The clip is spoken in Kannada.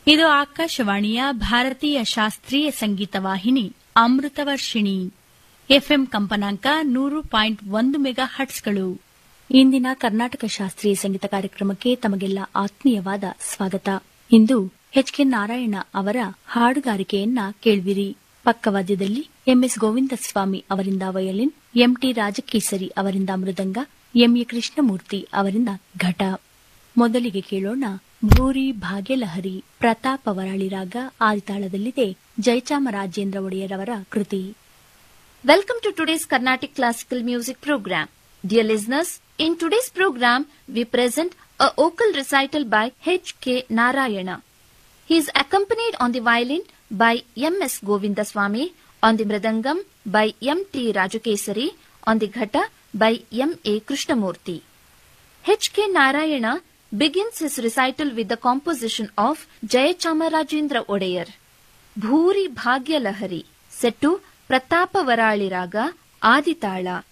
ಇದು ಆಕಾಶವಾಣಿಯ ಭಾರತೀಯ ಶಾಸ್ತ್ರೀಯ ಸಂಗೀತ ವಾಹಿನಿ ಅಮೃತವರ್ಷಿಣಿ ಎಫ್ಎಂ ಕಂಪನಾಂಕ ನೂರು ಪಾಯಿಂಟ್ ಒಂದು ಮೆಗಾ ಹಟ್ಸ್ಗಳು ಇಂದಿನ ಕರ್ನಾಟಕ ಶಾಸ್ತ್ರೀಯ ಸಂಗೀತ ಕಾರ್ಯಕ್ರಮಕ್ಕೆ ತಮಗೆಲ್ಲ ಆತ್ಮೀಯವಾದ ಸ್ವಾಗತ ಇಂದು ಎಚ್ ಕೆ ನಾರಾಯಣ ಅವರ ಹಾಡುಗಾರಿಕೆಯನ್ನ ಕೇಳುವಿರಿ ಪಕ್ಕವಾದ್ಯದಲ್ಲಿ ಎಂಎಸ್ ಗೋವಿಂದಸ್ವಾಮಿ ಅವರಿಂದ ವಯೋಲಿನ್ ಎಂಟಿ ರಾಜಕೇಸರಿ ಅವರಿಂದ ಮೃದಂಗ ಎಂಎ ಕೃಷ್ಣಮೂರ್ತಿ ಅವರಿಂದ ಘಟ ಮೊದಲಿಗೆ ಕೇಳೋಣ ಭೂರಿ ಭಾಗ್ಯಲಹರಿ ಪ್ರತಾಪ ವರಾಳಿ ರಾಗ ಆದಿತಾಳದಲ್ಲಿದೆ ಜಯಚಾಮರಾಜೇಂದ್ರ ಒಡೆಯರವರ ಕೃತಿ Welcome to today's Carnatic Classical Music program. Dear listeners, in today's program, we present a vocal recital by H.K. Narayana. He is accompanied on the violin by M.S. Govindaswamy, on the mridangam by M.T. Rajakesari, on the ghata by M.A. Krishnamurti. H.K. Narayana begins his recital with the composition of Jayachamarajendra Odayar. ಭೂರಿ ಭಾಗ್ಯಲಹರಿ ಸೆಟ್ಟು ಪ್ರತಾಪವರಾಳಿ ರಾಗ ಆದಿತಾಳ